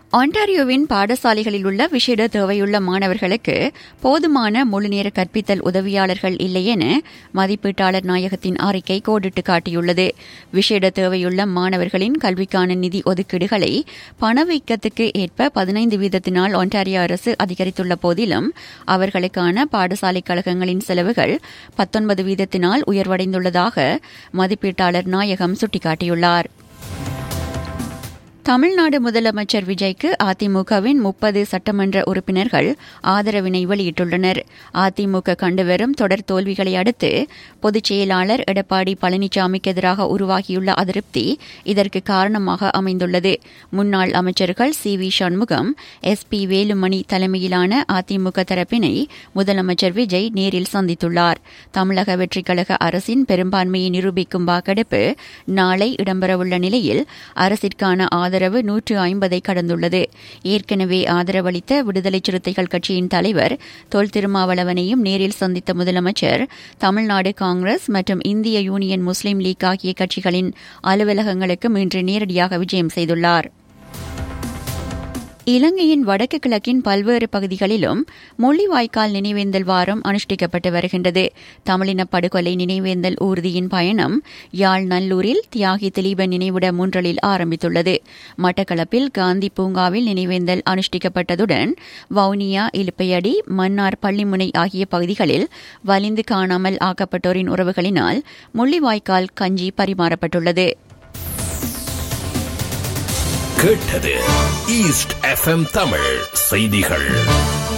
ஆண்டாரியோவின் பாடசாலைகளில் உள்ள விசேட தேவையுள்ள மாணவர்களுக்கு போதுமான முழுநேர கற்பித்தல் உதவியாளர்கள் இல்லை என மதிப்பீட்டாளர் நாயகத்தின் அறிக்கை கோடிட்டு காட்டியுள்ளது விசேட தேவையுள்ள மாணவர்களின் கல்விக்கான நிதி ஒதுக்கீடுகளை பணவீக்கத்துக்கு ஏற்ப பதினைந்து வீதத்தினால் ஒன்டாரியோ அரசு அதிகரித்துள்ள போதிலும் அவர்களுக்கான பாடசாலை கழகங்களின் செலவுகள் பத்தொன்பது வீதத்தினால் உயர்வடைந்துள்ளதாக மதிப்பீட்டாளர் நாயகம் சுட்டிக்காட்டியுள்ளார் தமிழ்நாடு முதலமைச்சர் விஜய்க்கு அதிமுகவின் முப்பது சட்டமன்ற உறுப்பினர்கள் ஆதரவினை வெளியிட்டுள்ளனர் அதிமுக கண்டுவரும் தொடர் தோல்விகளை அடுத்து பொதுச் செயலாளர் எடப்பாடி பழனிசாமிக்கு எதிராக உருவாகியுள்ள அதிருப்தி இதற்கு காரணமாக அமைந்துள்ளது முன்னாள் அமைச்சர்கள் C V Shanmugam S P Velumani தலைமையிலான அதிமுக தரப்பினை முதலமைச்சர் விஜய் நேரில் சந்தித்துள்ளார் தமிழக வெற்றிக் கழக அரசின் பெரும்பான்மையை நிரூபிக்கும் வாக்கெடுப்பு நாளை இடம்பெறவுள்ள நிலையில் அரசிற்கான ஆதரவு ஆதரவு நூற்று ஐம்பதை கடந்துள்ளது ஏற்கனவே ஆதரவளித்த விடுதலை சிறுத்தைகள் கட்சியின் தலைவர் தொல் திருமாவளவனையும் நேரில் சந்தித்த முதலமைச்சர் தமிழ்நாடு காங்கிரஸ் மற்றும் இந்திய யூனியன் முஸ்லீம் லீக் ஆகிய கட்சிகளின் அலுவலகங்களுக்கும் இன்று நேரடியாக விஜயம் செய்துள்ளார் இலங்கையின் வடக்கு கிழக்கின் பல்வேறு பகுதிகளிலும் முள்ளிவாய்க்கால் நினைவேந்தல் வாரம் அனுஷ்டிக்கப்பட்டு வருகின்றது தமிழின படுகொலை நினைவேந்தல் ஊர்தியின் பயணம் யாழ் நல்லூரில் தியாகி திலீபன் நினைவிட முன்றலில் ஆரம்பித்துள்ளது மட்டக்களப்பில் காந்தி பூங்காவில் நினைவேந்தல் அனுஷ்டிக்கப்பட்டதுடன் வவுனியா இலுப்பையடி மன்னார் பள்ளிமுனை ஆகிய பகுதிகளில் வலிந்து காணாமல் ஆக்கப்பட்டோரின் உறவுகளினால் முள்ளிவாய்க்கால் கஞ்சி பரிமாறப்பட்டுள்ளது கேட்டது ஈஸ்ட் எஃப்எம் தமிழ் செய்திகள்